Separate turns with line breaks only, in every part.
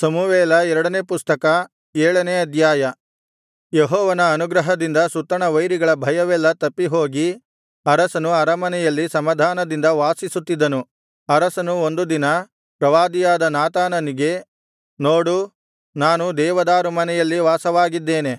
ಸಮುವೇಲ ಎರಡನೇ ಪುಸ್ತಕ ಏಳನೇ ಅಧ್ಯಾಯ ಯೆಹೋವನ ಅನುಗ್ರಹದಿಂದ ಸುತ್ತಣ ವೈರಿಗಳ ಭಯವೆಲ್ಲಾ ತಪ್ಪಿಹೋಗಿ ಅರಸನು ಅರಮನೆಯಲ್ಲಿ ಸಮಾಧಾನದಿಂದ ವಾಸಿಸುತ್ತಿದ್ದನು ಅರಸನು ಒಂದು ದಿನ ಪ್ರವಾದಿಯಾದ ನಾತಾನನಿಗೆ ನೋಡು ನಾನು ದೇವದಾರು ಮನೆಯಲ್ಲಿ ವಾಸವಾಗಿದ್ದೇನೆ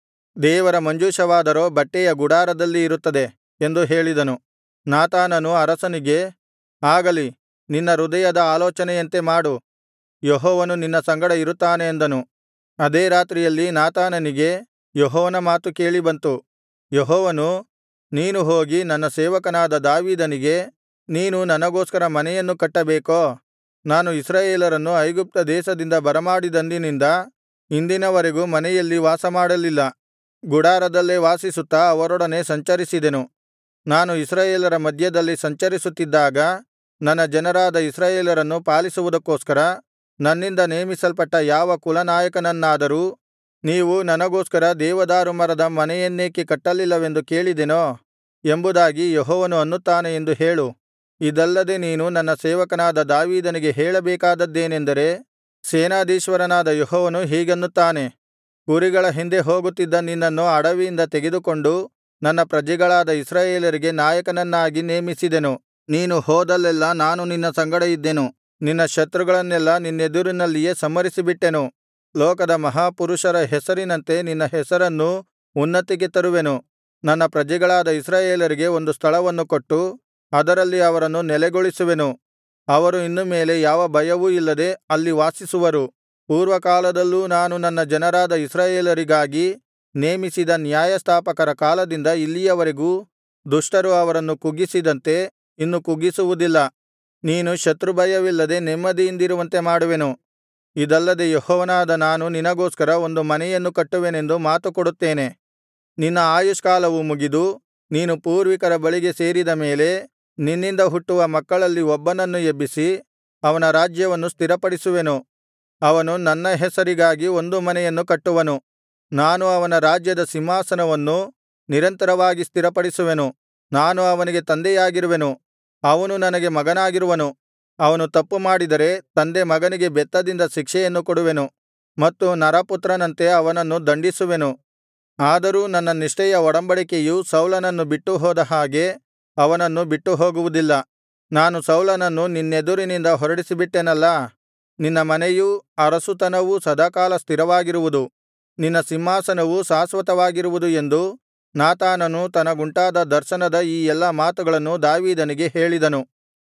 ದೇವರ ಮಂಜೂಷವಾದರೋ ಬಟ್ಟೆಯ ಗುಡಾರದಲ್ಲಿ ಇರುತ್ತದೆ ಎಂದು ಹೇಳಿದನು ನಾತಾನನು ಅರಸನಿಗೆ ಆಗಲಿ ನಿನ್ನ ಹೃದಯದ ಆಲೋಚನೆಯಂತೆ ಮಾಡು ಯೆಹೋವನು ನಿನ್ನ ಸಂಗಡ ಇರುತ್ತಾನೆ ಅಂದನು ಅದೇ ರಾತ್ರಿಯಲ್ಲಿ ನಾತಾನನಿಗೆ ಯೆಹೋವನ ಮಾತು ಕೇಳಿಬಂತು ಯೆಹೋವನು ನೀನು ಹೋಗಿ ನನ್ನ ಸೇವಕನಾದ ದಾವೀದನಿಗೆ ನೀನು ನನಗೋಸ್ಕರ ಮನೆಯನ್ನು ಕಟ್ಟಬೇಕೋ ನಾನು ಇಸ್ರಾಯೇಲರನ್ನು ಐಗುಪ್ತ ದೇಶದಿಂದ ಬರಮಾಡಿದಂದಿನಿಂದ ಇಂದಿನವರೆಗೂ ಮನೆಯಲ್ಲಿ ವಾಸಮಾಡಲಿಲ್ಲ ಗುಡಾರದಲ್ಲೇ ವಾಸಿಸುತ್ತಾ ಅವರೊಡನೆ ಸಂಚರಿಸಿದೆನು ನಾನು ಇಸ್ರಾಯೇಲರ ಮಧ್ಯದಲ್ಲಿ ಸಂಚರಿಸುತ್ತಿದ್ದಾಗ ನನ್ನ ಜನರಾದ ಇಸ್ರಾಯೇಲರನ್ನು ಪಾಲಿಸುವುದಕ್ಕೋಸ್ಕರ ನನ್ನಿಂದ ನೇಮಿಸಲ್ಪಟ್ಟ ಯಾವ ಕುಲನಾಯಕನನ್ನಾದರೂ ನೀವು ನನಗೋಸ್ಕರ ದೇವದಾರು ಮರದ ಮನೆಯನ್ನೇಕೆ ಕಟ್ಟಲಿಲ್ಲವೆಂದು ಕೇಳಿದೆನೋ ಎಂಬುದಾಗಿ ಯೆಹೋವನು ಅನ್ನುತ್ತಾನೆ ಎಂದು ಹೇಳು ಇದಲ್ಲದೆ ನೀನು ನನ್ನ ಸೇವಕನಾದ ದಾವೀದನಿಗೆ ಹೇಳಬೇಕಾದದ್ದೇನೆಂದರೆ ಸೇನಾಧೀಶ್ವರನಾದ ಯೆಹೋವನು ಹೀಗನ್ನುತ್ತಾನೆ ಕುರಿಗಳ ಹಿಂದೆ ಹೋಗುತ್ತಿದ್ದ ನಿನ್ನನ್ನು ಅಡವಿಯಿಂದ ತೆಗೆದುಕೊಂಡು ನನ್ನ ಪ್ರಜೆಗಳಾದ ಇಸ್ರಾಯೇಲರಿಗೆ ನಾಯಕನನ್ನಾಗಿ ನೇಮಿಸಿದೆನು ನೀನು ಹೋದಲ್ಲೆಲ್ಲಾ ನಾನು ನಿನ್ನ ಸಂಗಡ ಇದ್ದೆನು ನಿನ್ನ ಶತ್ರುಗಳನ್ನೆಲ್ಲಾ ನಿನ್ನೆದುರಿನಲ್ಲಿಯೇ ಸಂಹರಿಸಿಬಿಟ್ಟೆನು ಲೋಕದ ಮಹಾಪುರುಷರ ಹೆಸರಿನಂತೆ ನಿನ್ನ ಹೆಸರನ್ನೂ ಉನ್ನತಿಗೆ ತರುವೆನು ನನ್ನ ಪ್ರಜೆಗಳಾದ ಇಸ್ರಾಯೇಲರಿಗೆ ಒಂದು ಸ್ಥಳವನ್ನು ಕೊಟ್ಟು ಅದರಲ್ಲಿ ಅವರನ್ನು ನೆಲೆಗೊಳಿಸುವೆನು ಅವರು ಇನ್ನು ಮೇಲೆ ಯಾವ ಭಯವೂ ಇಲ್ಲದೆ ಅಲ್ಲಿ ವಾಸಿಸುವರು ಪೂರ್ವಕಾಲದಲ್ಲೂ ನಾನು ನನ್ನ ಜನರಾದ ಇಸ್ರಾಯೇಲರಿಗಾಗಿ ನೇಮಿಸಿದ ನ್ಯಾಯಸ್ಥಾಪಕರ ಕಾಲದಿಂದ ಇಲ್ಲಿಯವರೆಗೂ ದುಷ್ಟರು ಅವರನ್ನು ಕುಗ್ಗಿಸಿದಂತೆ ಇನ್ನು ಕುಗ್ಗಿಸುವುದಿಲ್ಲ ನೀನು ಶತ್ರುಭಯವಿಲ್ಲದೆ ನೆಮ್ಮದಿಯಿಂದಿರುವಂತೆ ಮಾಡುವೆನು ಇದಲ್ಲದೆ ಯೆಹೋವನಾದ ನಾನು ನಿನಗೋಸ್ಕರ ಒಂದು ಮನೆಯನ್ನು ಕಟ್ಟುವೆನೆಂದು ಮಾತುಕೊಡುತ್ತೇನೆ ನಿನ್ನ ಆಯುಷ್ಕಾಲವು ಮುಗಿದು ನೀನು ಪೂರ್ವಿಕರ ಬಳಿಗೆ ಸೇರಿದ ಮೇಲೆ ನಿನ್ನಿಂದ ಹುಟ್ಟುವ ಮಕ್ಕಳಲ್ಲಿ ಒಬ್ಬನನ್ನು ಎಬ್ಬಿಸಿ ಅವನ ರಾಜ್ಯವನ್ನು ಸ್ಥಿರಪಡಿಸುವೆನು ಅವನು ನನ್ನ ಹೆಸರಿಗಾಗಿ ಒಂದು ಮನೆಯನ್ನು ಕಟ್ಟುವನು ನಾನು ಅವನ ರಾಜ್ಯದ ಸಿಂಹಾಸನವನ್ನು ನಿರಂತರವಾಗಿ ಸ್ಥಿರಪಡಿಸುವೆನು ನಾನು ಅವನಿಗೆ ತಂದೆಯಾಗಿರುವೆನು ಅವನು ನನಗೆ ಮಗನಾಗಿರುವನು ಅವನು ತಪ್ಪು ಮಾಡಿದರೆ ತಂದೆ ಮಗನಿಗೆ ಬೆತ್ತದಿಂದ ಶಿಕ್ಷೆಯನ್ನು ಕೊಡುವೆನು ಮತ್ತು ನರಪುತ್ರನಂತೆ ಅವನನ್ನು ದಂಡಿಸುವೆನು ಆದರೂ ನನ್ನ ನಿಷ್ಠೆಯ ಒಡಂಬಡಿಕೆಯು ಸೌಲನನ್ನು ಬಿಟ್ಟು ಹೋದ ಹಾಗೆ ಅವನನ್ನು ಬಿಟ್ಟು ಹೋಗುವುದಿಲ್ಲ ನಾನು ಸೌಲನನ್ನು ನಿನ್ನೆದುರಿನಿಂದ ಹೊರಡಿಸಿಬಿಟ್ಟೆನಲ್ಲಾ ನಿನ್ನ ಮನೆಯೂ ಅರಸುತನವೂ ಸದಾಕಾಲ ಸ್ಥಿರವಾಗಿರುವುದು ನಿನ್ನ ಸಿಂಹಾಸನವು ಶಾಶ್ವತವಾಗಿರುವುದು ಎಂದು ನಾತಾನನು ತನಗುಂಟಾದ ದರ್ಶನದ ಈ ಎಲ್ಲಾ ಮಾತುಗಳನ್ನು ದಾವೀದನಿಗೆ ಹೇಳಿದನು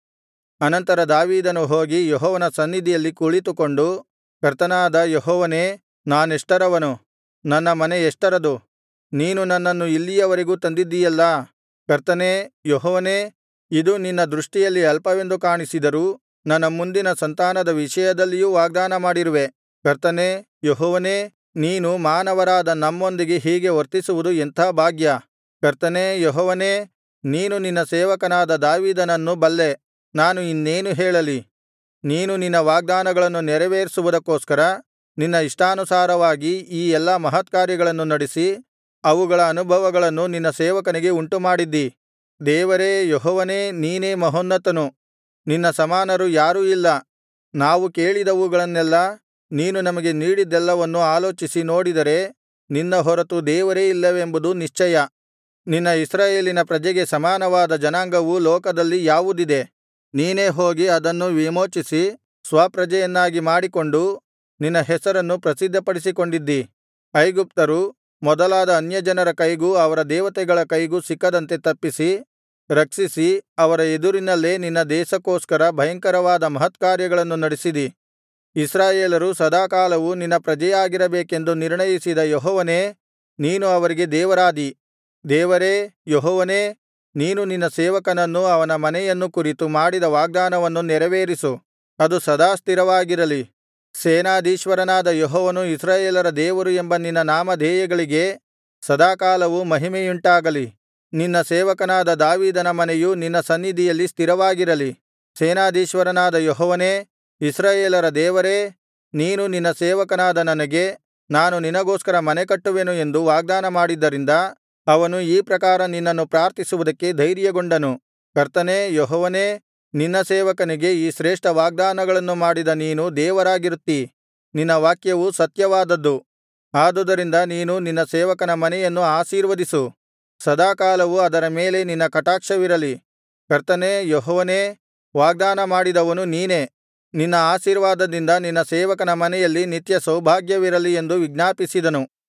ಅನಂತರ ದಾವೀದನು ಹೋಗಿ ಯೆಹೋವನ ಸನ್ನಿಧಿಯಲ್ಲಿ ಕುಳಿತುಕೊಂಡು ಕರ್ತನಾದ ಯೆಹೋವನೇ ನಾನೆಷ್ಟರವನು ನನ್ನ ಮನೆ ಎಷ್ಟರದು ನೀನು ನನ್ನನ್ನು ಇಲ್ಲಿಯವರೆಗೂ ತಂದಿದ್ದೀಯಲ್ಲಾ ಕರ್ತನೇ ಯೆಹೋವನೇ ಇದು ನಿನ್ನ ದೃಷ್ಟಿಯಲ್ಲಿ ಅಲ್ಪವೆಂದು ಕಾಣಿಸಿದರೂ ನನ್ನ ಮುಂದಿನ ಸಂತಾನದ ವಿಷಯದಲ್ಲಿಯೂ ವಾಗ್ದಾನ ಮಾಡಿರುವೆ ಕರ್ತನೇ ಯೆಹೋವನೇ ನೀನು ಮಾನವರಾದ ನಮ್ಮೊಂದಿಗೆ ಹೀಗೆ ವರ್ತಿಸುವುದು ಎಂಥಾ ಭಾಗ್ಯ ಕರ್ತನೇ ಯೆಹೋವನೇ ನೀನು ನಿನ್ನ ಸೇವಕನಾದ ದಾವೀದನನ್ನು ಬಲ್ಲೆ ನಾನು ಇನ್ನೇನು ಹೇಳಲಿ ನೀನು ನಿನ್ನ ವಾಗ್ದಾನಗಳನ್ನು ನೆರವೇರಿಸುವುದಕ್ಕೋಸ್ಕರ ನಿನ್ನ ಇಷ್ಟಾನುಸಾರವಾಗಿ ಈ ಎಲ್ಲಾ ಮಹತ್ಕಾರ್ಯಗಳನ್ನು ನಡೆಸಿ ಅವುಗಳ ಅನುಭವಗಳನ್ನು ನಿನ್ನ ಸೇವಕನಿಗೆ ಉಂಟುಮಾಡಿದ್ದಿ ದೇವರೇ ಯೆಹೋವನೇ ನೀನೇ ಮಹೋನ್ನತನು ನಿನ್ನ ಸಮಾನರು ಯಾರೂ ಇಲ್ಲ ನಾವು ಕೇಳಿದವುಗಳನ್ನೆಲ್ಲಾ ನೀನು ನಮಗೆ ನೀಡಿದ್ದೆಲ್ಲವನ್ನು ಆಲೋಚಿಸಿ ನೋಡಿದರೆ ನಿನ್ನ ಹೊರತು ದೇವರೇ ಇಲ್ಲವೆಂಬುದು ನಿಶ್ಚಯ ನಿನ್ನ ಇಸ್ರಾಯೇಲಿನ ಪ್ರಜೆಗೆ ಸಮಾನವಾದ ಜನಾಂಗವು ಲೋಕದಲ್ಲಿ ಯಾವುದಿದೆ ನೀನೇ ಹೋಗಿ ಅದನ್ನು ವಿಮೋಚಿಸಿ ಸ್ವಪ್ರಜೆಯನ್ನಾಗಿ ಮಾಡಿಕೊಂಡು ನಿನ್ನ ಹೆಸರನ್ನು ಪ್ರಸಿದ್ಧಪಡಿಸಿಕೊಂಡಿದ್ದಿ ಐಗುಪ್ತರು ಮೊದಲಾದ ಅನ್ಯಜನರ ಕೈಗೂ ಅವರ ದೇವತೆಗಳ ಕೈಗೂ ಸಿಕ್ಕದಂತೆ ತಪ್ಪಿಸಿ ರಕ್ಷಿಸಿ ಅವರ ಎದುರಿನಲ್ಲೇ ನಿನ್ನ ದೇಶಕ್ಕೋಸ್ಕರ ಭಯಂಕರವಾದ ಮಹತ್ಕಾರ್ಯಗಳನ್ನು ನಡೆಸಿದಿ ಇಸ್ರಾಯೇಲರು ಸದಾಕಾಲವು ನಿನ್ನ ಪ್ರಜೆಯಾಗಿರಬೇಕೆಂದು ನಿರ್ಣಯಿಸಿದ ಯೆಹೋವನೇ ನೀನು ಅವರಿಗೆ ದೇವರಾದಿ ದೇವರೇ ಯೆಹೋವನೇ ನೀನು ನಿನ್ನ ಸೇವಕನನ್ನೂ ಅವನ ಮನೆಯನ್ನು ಕುರಿತು ಮಾಡಿದ ವಾಗ್ದಾನವನ್ನು ನೆರವೇರಿಸು ಅದು ಸದಾ ಸ್ಥಿರವಾಗಿರಲಿ ಸೇನಾಧೀಶ್ವರನಾದ ಯೆಹೋವನು ಇಸ್ರಾಯೇಲರ ದೇವರು ಎಂಬ ನಿನ್ನ ನಾಮಧೇಯಗಳಿಗೆ ಸದಾಕಾಲವು ಮಹಿಮೆಯುಂಟಾಗಲಿ ನಿನ್ನ ಸೇವಕನಾದ ದಾವೀದನ ಮನೆಯು ನಿನ್ನ ಸನ್ನಿಧಿಯಲ್ಲಿ ಸ್ಥಿರವಾಗಿರಲಿ ಸೇನಾಧೀಶ್ವರನಾದ ಯೆಹೋವನೇ ಇಸ್ರಾಯೇಲರ ದೇವರೇ ನೀನು ನಿನ್ನ ಸೇವಕನಾದ ನನಗೆ ನಾನು ನಿನಗೋಸ್ಕರ ಮನೆ ಕಟ್ಟುವೆನು ಎಂದು ವಾಗ್ದಾನ ಮಾಡಿದ್ದರಿಂದ ಅವನು ಈ ಪ್ರಕಾರ ನಿನ್ನನ್ನು ಪ್ರಾರ್ಥಿಸುವುದಕ್ಕೆ ಧೈರ್ಯಗೊಂಡನು ಕರ್ತನೇ ಯೆಹೋವನೇ ನಿನ್ನ ಸೇವಕನಿಗೆ ಈ ಶ್ರೇಷ್ಠ ವಾಗ್ದಾನಗಳನ್ನು ಮಾಡಿದ ನೀನು ದೇವರಾಗಿರುತ್ತೀ ನಿನ್ನ ವಾಕ್ಯವು ಸತ್ಯವಾದದ್ದು ಆದುದರಿಂದ ನೀನು ನಿನ್ನ ಸೇವಕನ ಮನೆಯನ್ನು ಆಶೀರ್ವದಿಸು ಸದಾಕಾಲವೂ ಅದರ ಮೇಲೆ ನಿನ್ನ ಕಟಾಕ್ಷವಿರಲಿ ಕರ್ತನೇ ಯೆಹೋವನೇ ವಾಗ್ದಾನ ಮಾಡಿದವನು ನೀನೇ ನಿನ್ನ ಆಶೀರ್ವಾದದಿಂದ ನಿನ್ನ ಸೇವಕನ ಮನೆಯಲ್ಲಿ ನಿತ್ಯ ಸೌಭಾಗ್ಯವಿರಲಿ ಎಂದು ವಿಜ್ಞಾಪಿಸಿದನು